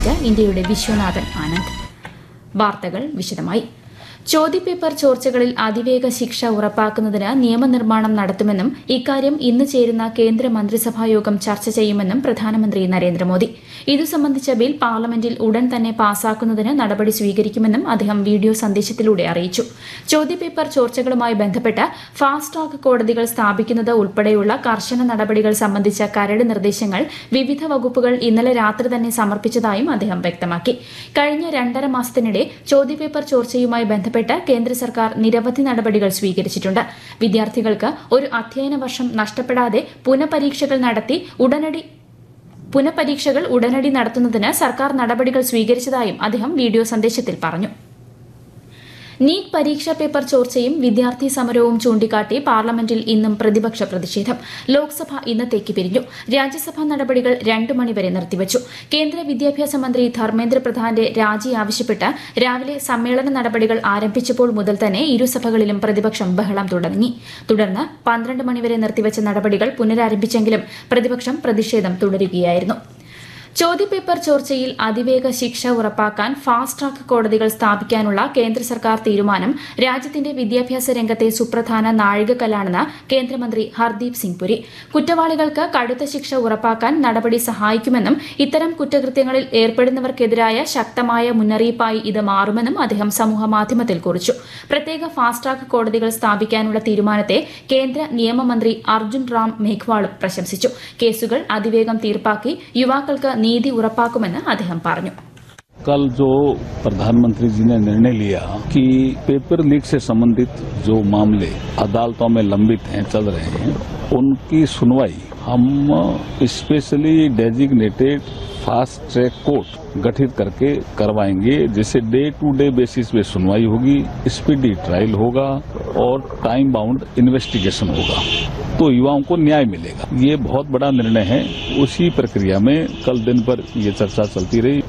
ഇന്ത്യയുടെ വിശ്വനാഥൻ ആനന്ദ് വാർത്തകൾ വിശദമായി ചോദ്യപേപ്പർ ചോർച്ചകളിൽ അതിവേഗ ശിക്ഷ ഉറപ്പാക്കുന്നതിന് നിയമനിർമ്മാണം നടത്തുമെന്നും ഇക്കാര്യം ഇന്ന് ചേരുന്ന കേന്ദ്ര മന്ത്രിസഭാ യോഗം ചർച്ച ചെയ്യുമെന്നും പ്രധാനമന്ത്രി നരേന്ദ്രമോദി ഇതു സംബന്ധിച്ച ബിൽ പാർലമെന്റിൽ ഉടൻ തന്നെ പാസാക്കുന്നതിന് നടപടി സ്വീകരിക്കുമെന്നും അദ്ദേഹം വീഡിയോ സന്ദേശത്തിലൂടെ അറിയിച്ചു ചോദ്യപേപ്പർ ചോർച്ചകളുമായി ബന്ധപ്പെട്ട് ഫാസ്റ്റ് ട്രാക്ക് കോടതികൾ സ്ഥാപിക്കുന്നത് ഉൾപ്പെടെയുള്ള കർശന നടപടികൾ സംബന്ധിച്ച കരട് നിർദ്ദേശങ്ങൾ വിവിധ വകുപ്പുകൾ ഇന്നലെ രാത്രി തന്നെ സമർപ്പിച്ചതായും അദ്ദേഹം വ്യക്തമാക്കി കഴിഞ്ഞ രണ്ടര മാസത്തിനിടെ ചോദ്യപേപ്പർ ചോർച്ചയുമായി ബന്ധപ്പെട്ട് കേന്ദ്ര സർക്കാർ നിരവധി നടപടികൾ സ്വീകരിച്ചിട്ടുണ്ട് വിദ്യാർത്ഥികൾക്ക് ഒരു അധ്യയന വർഷം നഷ്ടപ്പെടാതെ പുനഃപരീക്ഷകൾ നടത്തി ഉടനടി പുനഃപരീക്ഷകൾ ഉടനടി നടത്തുന്നതിന് സർക്കാർ നടപടികൾ സ്വീകരിച്ചതായും അദ്ദേഹം വീഡിയോ സന്ദേശത്തിൽ പറഞ്ഞു നീറ്റ് പരീക്ഷാ പേപ്പർ ചോർച്ചയും വിദ്യാർത്ഥി സമരവും ചൂണ്ടിക്കാട്ടി പാർലമെന്റിൽ ഇന്നും പ്രതിപക്ഷ പ്രതിഷേധം ലോക്സഭ ഇന്നത്തേക്ക് പിരിഞ്ഞു രാജ്യസഭാ നടപടികൾ രണ്ടു മണിവരെ നിർത്തിവച്ചു കേന്ദ്ര വിദ്യാഭ്യാസ മന്ത്രി ധർമ്മേന്ദ്ര പ്രധാന്റെ രാജി ആവശ്യപ്പെട്ട് രാവിലെ സമ്മേളന നടപടികൾ ആരംഭിച്ചപ്പോൾ മുതൽ തന്നെ ഇരുസഭകളിലും പ്രതിപക്ഷം ബഹളം തുടങ്ങി തുടർന്ന് പന്ത്രണ്ട് മണിവരെ നിർത്തിവച്ച നടപടികൾ പുനരാരംഭിച്ചെങ്കിലും പ്രതിപക്ഷം പ്രതിഷേധം തുടരുകയായിരുന്നു ചോദ്യപേപ്പർ ചോർച്ചയിൽ അതിവേഗ ശിക്ഷ ഉറപ്പാക്കാൻ ഫാസ്റ്റ് ട്രാക്ക് കോടതികൾ സ്ഥാപിക്കാനുള്ള കേന്ദ്ര സർക്കാർ തീരുമാനം രാജ്യത്തിന്റെ വിദ്യാഭ്യാസ രംഗത്തെ സുപ്രധാന നാഴികക്കല്ലാണെന്ന് കേന്ദ്രമന്ത്രി ഹർദീപ് സിംഗ് പുരി കുറ്റവാളികൾക്ക് കടുത്ത ശിക്ഷ ഉറപ്പാക്കാൻ നടപടി സഹായിക്കുമെന്നും ഇത്തരം കുറ്റകൃത്യങ്ങളിൽ ഏർപ്പെടുന്നവർക്കെതിരായ ശക്തമായ മുന്നറിയിപ്പായി ഇത് മാറുമെന്നും അദ്ദേഹം സമൂഹമാധ്യമത്തിൽ കുറിച്ചു പ്രത്യേക ഫാസ്റ്റ് ട്രാക്ക് കോടതികൾ സ്ഥാപിക്കാനുള്ള തീരുമാനത്തെ കേന്ദ്ര നിയമമന്ത്രി അർജുൻ റാം മേഘ്വാളും പ്രശംസിച്ചു കേസുകൾ അതിവേഗം തീർപ്പാക്കി യുവാക്കൾക്ക് നീതി ഉറപ്പാക്കുമെന്ന് അദ്ദേഹം പറഞ്ഞു कल जो प्रधानमंत्री जी ने निर्णय लिया कि पेपर लीक से संबंधित जो मामले अदालतों में लंबित हैं चल रहे हैं उनकी सुनवाई हम specially designated fast track court गठित करके करवाएंगे जिससे डे टू डे बेसिस पे सुनवाई होगी स्पीडी ट्रायल होगा और टाइम बाउंड इन्वेस्टिगेशन होगा तो युवाओं को न्याय मिलेगा ये बहुत बड़ा निर्णय है उसी प्रक्रिया में कल दिन भर ये चर्चा चलती रही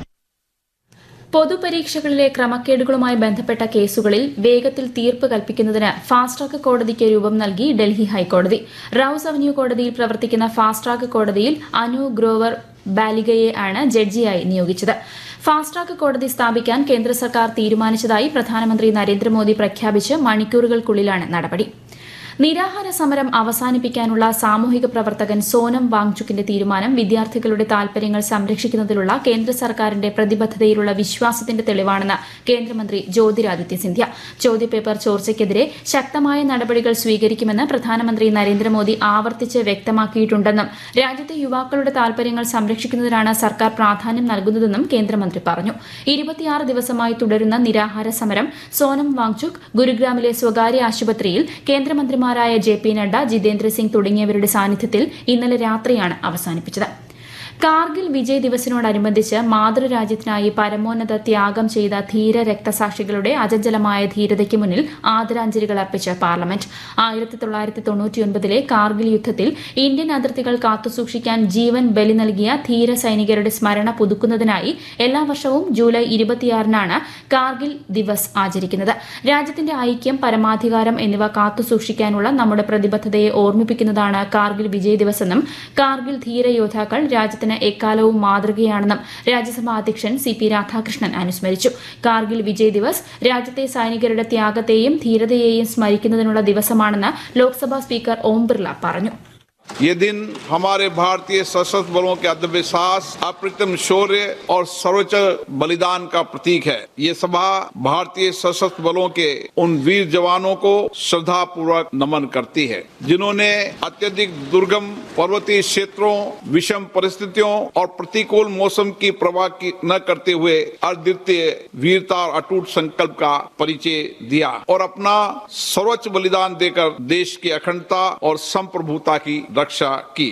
പൊതുപരീക്ഷകളിലെ ക്രമക്കേടുകളുമായി ബന്ധപ്പെട്ട കേസുകളിൽ വേഗത്തിൽ തീർപ്പ് കൽപ്പിക്കുന്നതിന് ഫാസ്റ്റ് ട്രാക്ക് കോടതിക്ക് രൂപം നൽകി ഡൽഹി ഹൈക്കോടതി റൌസ് അവന്യൂ കോടതിയിൽ പ്രവർത്തിക്കുന്ന ഫാസ്റ്റ് ട്രാക്ക് കോടതിയിൽ അനു ഗ്രോവർ ബാലികയെ ആണ് ജഡ്ജിയായി നിയോഗിച്ചത് ഫാസ്റ്റ് ട്രാക്ക് കോടതി സ്ഥാപിക്കാൻ കേന്ദ്ര സർക്കാർ തീരുമാനിച്ചതായി പ്രധാനമന്ത്രി നരേന്ദ്രമോദി പ്രഖ്യാപിച്ച് മണിക്കൂറുകൾക്കുള്ളിലാണ് നടപടി നിരാഹാര സമരം അവസാനിപ്പിക്കാനുള്ള സാമൂഹിക പ്രവർത്തകൻ സോനം വാങ്ചുക്കിന്റെ തീരുമാനം വിദ്യാർത്ഥികളുടെ താൽപര്യങ്ങൾ സംരക്ഷിക്കുന്നതിലുള്ള കേന്ദ്ര സർക്കാരിന്റെ പ്രതിബദ്ധതയിലുള്ള വിശ്വാസത്തിന്റെ തെളിവാണെന്ന് കേന്ദ്രമന്ത്രി ജ്യോതിരാദിത്യ സിന്ധ്യ ചോദ്യപേപ്പർ ചോർച്ചയ്ക്കെതിരെ ശക്തമായ നടപടികൾ സ്വീകരിക്കുമെന്ന് പ്രധാനമന്ത്രി നരേന്ദ്രമോദി ആവർത്തിച്ച് വ്യക്തമാക്കിയിട്ടുണ്ടെന്നും രാജ്യത്തെ യുവാക്കളുടെ താൽപര്യങ്ങൾ സംരക്ഷിക്കുന്നതിനാണ് സർക്കാർ പ്രാധാന്യം നൽകുന്നതെന്നും കേന്ദ്രമന്ത്രി പറഞ്ഞു ഇരുപത്തിയാറ് ദിവസമായി തുടരുന്ന നിരാഹാര സമരം സോനം വാങ്ചുക് ഗുരുഗ്രാമിലെ സ്വകാര്യ ആശുപത്രിയിൽ കേന്ദ്രമന്ത്രിമാരായ ജെ പി നഡ്ഡ ജിതേന്ദ്ര സിംഗ് തുടങ്ങിയവരുടെ സാന്നിധ്യത്തിൽ ഇന്നലെ രാത്രിയാണ് അവസാനിപ്പിച്ചത് കാർഗിൽ വിജയ് ദിവസിനോടനുബന്ധിച്ച് മാതൃരാജ്യത്തിനായി പരമോന്നത ത്യാഗം ചെയ്ത ധീര രക്തസാക്ഷികളുടെ അജഞ്ചലമായ ധീരതയ്ക്ക് മുന്നിൽ ആദരാഞ്ജലികൾ അർപ്പിച്ച് പാർലമെന്റ് ആയിരത്തി തൊള്ളായിരത്തി തൊണ്ണൂറ്റിയൊൻപതിലെ കാർഗിൽ യുദ്ധത്തിൽ ഇന്ത്യൻ അതിർത്തികൾ കാത്തുസൂക്ഷിക്കാൻ ജീവൻ ബലി നൽകിയ ധീര സൈനികരുടെ സ്മരണ പുതുക്കുന്നതിനായി എല്ലാ വർഷവും ജൂലൈ ഇരുപത്തിയാറിനാണ് കാർഗിൽ ദിവസ് ആചരിക്കുന്നത് രാജ്യത്തിന്റെ ഐക്യം പരമാധികാരം എന്നിവ കാത്തുസൂക്ഷിക്കാനുള്ള നമ്മുടെ പ്രതിബദ്ധതയെ ഓർമ്മിപ്പിക്കുന്നതാണ് കാർഗിൽ വിജയ് ദിവസെന്നും കാർഗിൽ ധീര യോദ്ധാക്കൾ രാജ്യത്തിന് എക്കാലവും മാതൃകയാണെന്നും രാജ്യസഭാ അധ്യക്ഷൻ സി പി രാധാകൃഷ്ണൻ അനുസ്മരിച്ചു കാർഗിൽ വിജയ് ദിവസ് രാജ്യത്തെ സൈനികരുടെ ത്യാഗത്തെയും ധീരതയെയും സ്മരിക്കുന്നതിനുള്ള ദിവസമാണെന്ന് ലോക്സഭാ സ്പീക്കർ ഓം ബിർള പറഞ്ഞു ये दिन हमारे भारतीय सशस्त्र बलों के अद्विश्वास अप्रतिम शौर्य और सर्वोच्च बलिदान का प्रतीक है ये सभा भारतीय सशस्त्र बलों के उन वीर जवानों को श्रद्धा पूर्वक नमन करती है जिन्होंने अत्यधिक दुर्गम पर्वतीय क्षेत्रों विषम परिस्थितियों और प्रतिकूल मौसम की प्रवाह की न करते हुए अद्वितीय वीरता और अटूट संकल्प का परिचय दिया और अपना सर्वोच्च बलिदान देकर देश की अखंडता और संप्रभुता की रक्षा की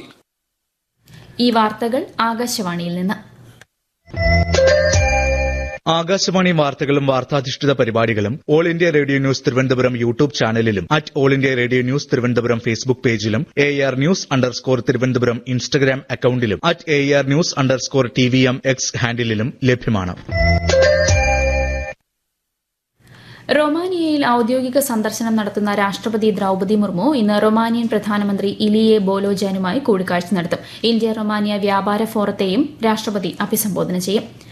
ഈ വാർത്തകൾ ആകാശവാണിയിൽ നിന്ന് ആകാശവാണി വാർത്തകളും വാർത്താധിഷ്ഠിത പരിപാടികളും all India radio news Thiruvananthapuram YouTube ചാനലിലും at all India radio news Thiruvananthapuram Facebook പേജിലും A R news underscore Thiruvananthapuram Instagram അക്കൌണ്ടിലും at A R news underscore T V M X ഹാൻഡിലും ലഭ്യമാണ് റൊമാനിയയിൽ ഔദ്യോഗിക സന്ദർശനം നടത്തുന്ന രാഷ്ട്രപതി ദ്രൌപതി മുർമു ഇന്ന് റൊമാനിയൻ പ്രധാനമന്ത്രി ഇലിയെ ബോലോജാനുമായി കൂടിക്കാഴ്ച നടത്തും ഇന്ത്യ റൊമാനിയ വ്യാപാര ഫോറത്തെയും രാഷ്ട്രപതി അഭിസംബോധന ചെയ്യും